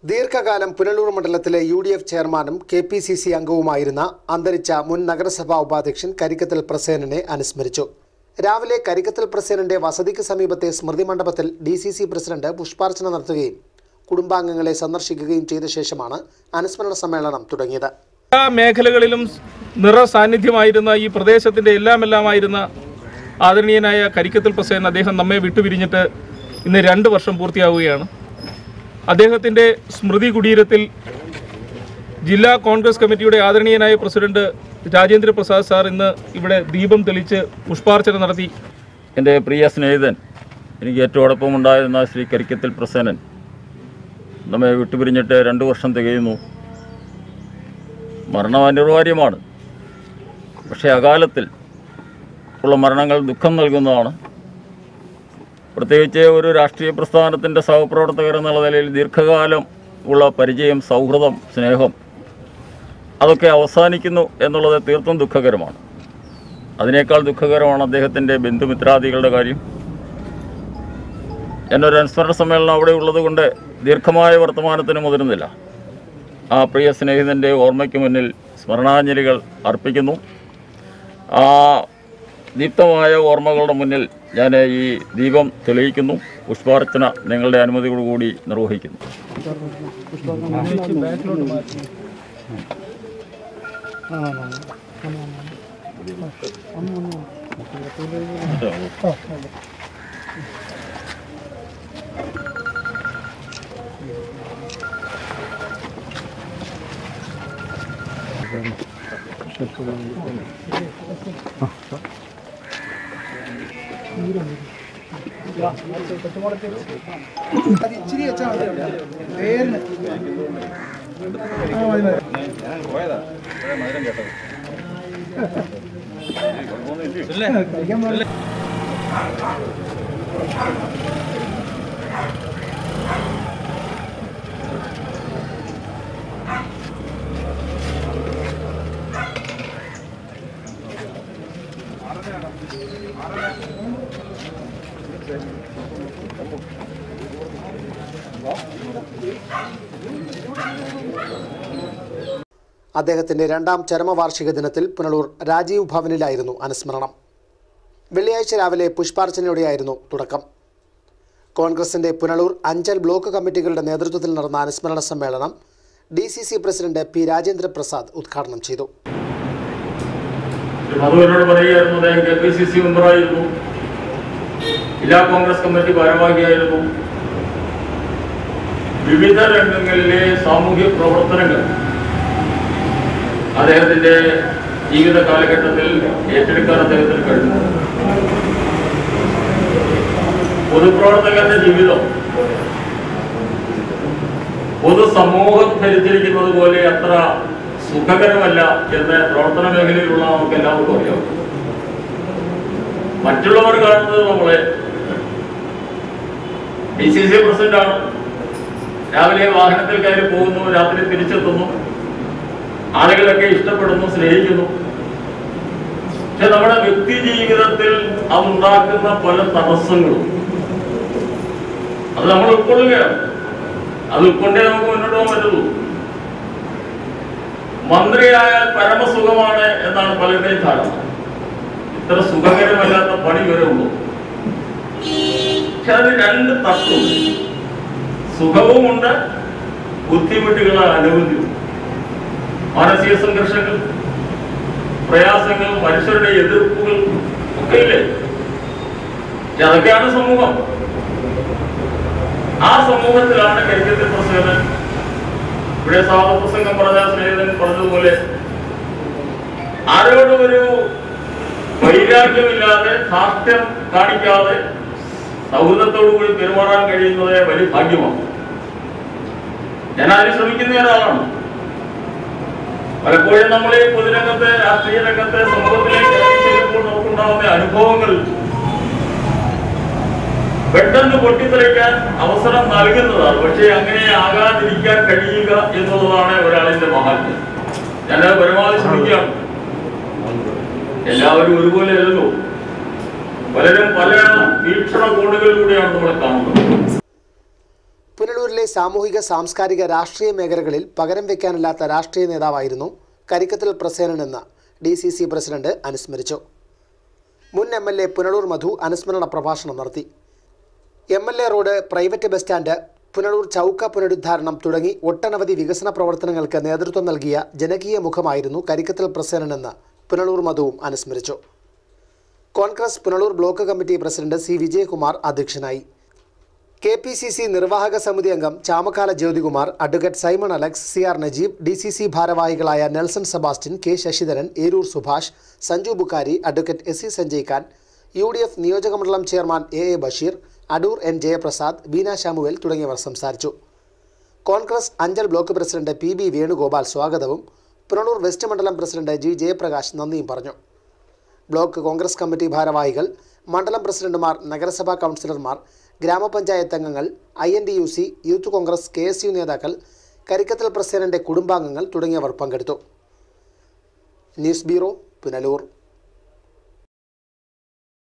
ദീർഘകാലം പുനലൂർ മണ്ഡലത്തിലെ UDF ചെയർമാനും കെ പി സി സി അംഗവുമായിരുന്ന അന്തരിച്ച മുൻ നഗരസഭാ ഉപാധ്യക്ഷൻ കരിക്കത്തിൽ പ്രസേനനെ അനുസ്മരിച്ചു രാവിലെ കരിക്കത്തിൽ പ്രസേനന്റെ വസതിക്ക് സമീപത്തെ സ്മൃതി മണ്ഡപത്തിൽ ഡി സി സി പ്രസിഡന്റ് പുഷ്പാർച്ചന നടത്തുകയും കുടുംബാംഗങ്ങളെ സന്ദർശിക്കുകയും ചെയ്ത ശേഷമാണ് അനുസ്മരണ സമ്മേളനം തുടങ്ങിയത് എല്ലാ മേഖലകളിലും നിറ സാന്നിധ്യമായിരുന്ന ഈ പ്രദേശത്തിൻ്റെ എല്ലാമെല്ലാമായിരുന്ന ആദരണീയനായ കരിക്കത്തിൽ പ്രസേൻ അദ്ദേഹം നമ്മെ വിട്ടുപിരിഞ്ഞിട്ട് ഇന്ന് രണ്ട് വർഷം പൂർത്തിയാവുകയാണ് അദ്ദേഹത്തിൻ്റെ സ്മൃതി കുടീരത്തിൽ ജില്ലാ കോൺഗ്രസ് കമ്മിറ്റിയുടെ ആദരണീയനായ പ്രസിഡന്റ് രാജേന്ദ്ര പ്രസാദ് സാർ ഇന്ന് ഇവിടെ ദീപം തെളിച്ച് പുഷ്പാർച്ചന നടത്തി എൻ്റെ പ്രിയ സ്നേഹിതൻ എനിക്ക് ഏറ്റവും അടുപ്പമുണ്ടായിരുന്ന ശ്രീ കരിക്കത്തിൽ പ്രസേനൻ നമ്മെ വിട്ടുപിരിഞ്ഞിട്ട് രണ്ട് വർഷം തികയുന്നു മരണം അനിവാര്യമാണ് പക്ഷേ അകാലത്തിൽ ഉള്ള മരണങ്ങൾ ദുഃഖം നൽകുന്നതാണ് പ്രത്യേകിച്ച് ഒരു രാഷ്ട്രീയ പ്രസ്ഥാനത്തിൻ്റെ സഹപ്രവർത്തകർ എന്നുള്ള നിലയിൽ ദീർഘകാലം ഉള്ള പരിചയം സൗഹൃദം സ്നേഹം അതൊക്കെ അവസാനിക്കുന്നു എന്നുള്ളത് തീർത്തും ദുഃഖകരമാണ് അതിനേക്കാൾ ദുഃഖകരമാണ് അദ്ദേഹത്തിൻ്റെ ബന്ധുമിത്രാദികളുടെ കാര്യം എന്നൊരു അനുസ്മരണ സമ്മേളനം അവിടെ ഉള്ളത് കൊണ്ട് ദീർഘമായ വർത്തമാനത്തിന് മുതിരുന്നില്ല ആ പ്രിയ സ്നേഹിതൻ്റെ ഓർമ്മയ്ക്ക് മുന്നിൽ സ്മരണാഞ്ജലികൾ അർപ്പിക്കുന്നു ആ ദീപ്തമായ ഓർമ്മകളുടെ മുന്നിൽ ഞാൻ ഈ ദീപം തെളിയിക്കുന്നു പുഷ്പാർച്ചന നിങ്ങളുടെ അനുമതിയോടുകൂടി നിർവഹിക്കുന്നു അദ്ദേഹത്തിന്റെ രണ്ടാം ചരമവാർഷിക ദിനത്തിൽ പുനലൂർ രാജീവ് ഭവനിലായിരുന്നു അനുസ്മരണം വെള്ളിയാഴ്ച രാവിലെ പുഷ്പാർച്ചനയോടെയായിരുന്നു തുടക്കം കോൺഗ്രസിന്റെ പുനലൂർ അഞ്ചൽ ബ്ലോക്ക് കമ്മിറ്റികളുടെ നേതൃത്വത്തിൽ നടന്ന അനുസ്മരണ സമ്മേളനം DCC president P Rajendra Prasad ഉദ്ഘാടനം ചെയ്തു ശ്രീ മധുവിനോട് പറയുകയായിരുന്നു അദ്ദേഹം കെ പി സി സി മെമ്പറായിരുന്നു ജില്ലാ കോൺഗ്രസ് കമ്മിറ്റി ഭാരവാഹിയായിരുന്നു വിവിധ രംഗങ്ങളിലെ സാമൂഹ്യ പ്രവർത്തനങ്ങൾ അദ്ദേഹത്തിന്റെ ജീവിത കാലഘട്ടത്തിൽ ഏറ്റെടുക്കാൻ അദ്ദേഹത്തിന് കഴിഞ്ഞു പൊതുപ്രവർത്തകന്റെ ജീവിതം പൊതുസമൂഹം ധരിച്ചിരിക്കുന്നത് പോലെ അത്ര സുഖകരമല്ല എന്ന് പ്രവർത്തന മേഖലയിലുള്ള നമുക്ക് എല്ലാവർക്കും അറിയാം മറ്റുള്ളവർ കാണുന്നത് നമ്മളെ ഡി സി സി പ്രസിഡന്റാണ് രാവിലെ വാഹനത്തിൽ കയറി പോകുന്നു രാത്രി തിരിച്ചെത്തുന്നു ആളുകളൊക്കെ ഇഷ്ടപ്പെടുന്നു സ്നേഹിക്കുന്നു പക്ഷെ നമ്മുടെ വ്യക്തി ജീവിതത്തിൽ അതുണ്ടാക്കുന്ന പല തടസ്സങ്ങളും അത് നമ്മൾ ഉൾക്കൊള്ളുകയാണ് അത് ഉൾക്കൊണ്ടേ നമുക്ക് മുന്നോട്ട് പോകാൻ പറ്റുള്ളൂ മന്ത്രിയായാൽ പരമസുഖമാണ് എന്നാണ് പലരുടെയും ധാരണ ഇത്ര സുഖകരമല്ലാത്ത പണി വരെ ഉള്ളൂ പക്ഷെ അത് രണ്ട് തട്ടുണ്ട് സുഖവുമുണ്ട് ബുദ്ധിമുട്ടുകൾ അനവധിയും മാനസിക സംഘർഷങ്ങൾ പ്രയാസങ്ങൾ മനുഷ്യരുടെ എതിർപ്പുകൾ ഒക്കെ ഇല്ലേ പക്ഷെ അതൊക്കെയാണ് സമൂഹം ആ സമൂഹത്തിലാണ് കരിക്കത്തിൽ പ്രസേനൻ ഇവിടെ സാധപ്രസംഗം പറഞ്ഞ സ്നേഹിതൻ പറഞ്ഞതുപോലെ ആരോടും ഒരു വൈരാഗ്യമില്ലാതെ ധാർഷ്ട്യം കാണിക്കാതെ സൗഹൃദത്തോടുകൂടി പെരുമാറാൻ കഴിയുന്നത് വലിയ ഭാഗ്യമാണ് ഞാൻ അതിന് ശ്രമിക്കുന്ന ഒരാളാണ് പലപ്പോഴും നമ്മൾ ഈ പൊതുരംഗത്തെ രാഷ്ട്രീയ രംഗത്തെ സമൂഹത്തിലേക്ക് ഇറങ്ങി ചെല്ലുമ്പോൾ നമുക്കുണ്ടാവുന്ന അനുഭവങ്ങൾ പെട്ടെന്ന് പൊട്ടിത്തെറിക്കാൻ അവസരം നൽകുന്നതാണ് പക്ഷേ അങ്ങനെ ആകാതിരിക്കാൻ കഴിയുക എന്നുള്ളതാണ് ഒരാളിന്റെ മഹാത്മ്യം ഞാനത് പരമാവധി ശ്രമിക്കുകയാണ് എല്ലാവരും ഒരുപോലെ അല്ലല്ലോ പലരും പല വീക്ഷണ കോണുകളിലൂടെയാണ് നമ്മളെ കാണുന്നത് പുനലൂരിലെ സാമൂഹിക സാംസ്കാരിക രാഷ്ട്രീയ മേഖലകളിൽ പകരം വയ്ക്കാനില്ലാത്ത രാഷ്ട്രീയ നേതാവായിരുന്നു കരിക്കത്തിൽ പ്രസേനനെന്ന് ഡി സി സി പ്രസിഡന്റ് അനുസ്മരിച്ചു മുൻ MLA Punalur Madhu അനുസ്മരണ പ്രഭാഷണം നടത്തി MLA road private bus stand Punalur Chowka പുനരുദ്ധാരണം തുടങ്ങി ഒട്ടനവധി വികസന പ്രവർത്തനങ്ങൾക്ക് നേതൃത്വം നൽകിയ ജനകീയ മുഖമായിരുന്നു കരിക്കത്തിൽ പ്രസേനനെന്ന് പുനലൂർ മധുവും അനുസ്മരിച്ചു Congress Punalur block committee president C Vijayakumar അധ്യക്ഷനായി കെ പി സി സി നിർവാഹക സമിതി അംഗം Chamakkala Jyothikumar advocate Simon Alex C R Najeeb DCC ഭാരവാഹികളായ Nelson Sebastian K Sasidharan Eroor Subhash Sanju Bukhari advocate S C Sanjay Khan UDF നിയോജകമണ്ഡലം chairman A A Basheer Adoor N Jayaprasad Beena Samuel തുടങ്ങിയവർ സംസാരിച്ചു Congress Anchal block president P B Venugopal സ്വാഗതവും Punalur west മണ്ഡലം president G Jayaprakash നന്ദിയും പറഞ്ഞു ബ്ലോക്ക് കോൺഗ്രസ് കമ്മിറ്റി ഭാരവാഹികൾ മണ്ഡലം പ്രസിഡന്റുമാർ നഗരസഭാ കൗൺസിലർമാർ ഗ്രാമപഞ്ചായത്ത് അംഗങ്ങൾ I N D U C youth Congress KSU നേതാക്കൾ കരിക്കത്തൽ പ്രസിഡന്റിന്റെ കുടുംബാംഗങ്ങൾ തുടങ്ങിയവർ പങ്കെടുത്തു ന്യൂസ് ബ്യൂറോ പുനലൂർ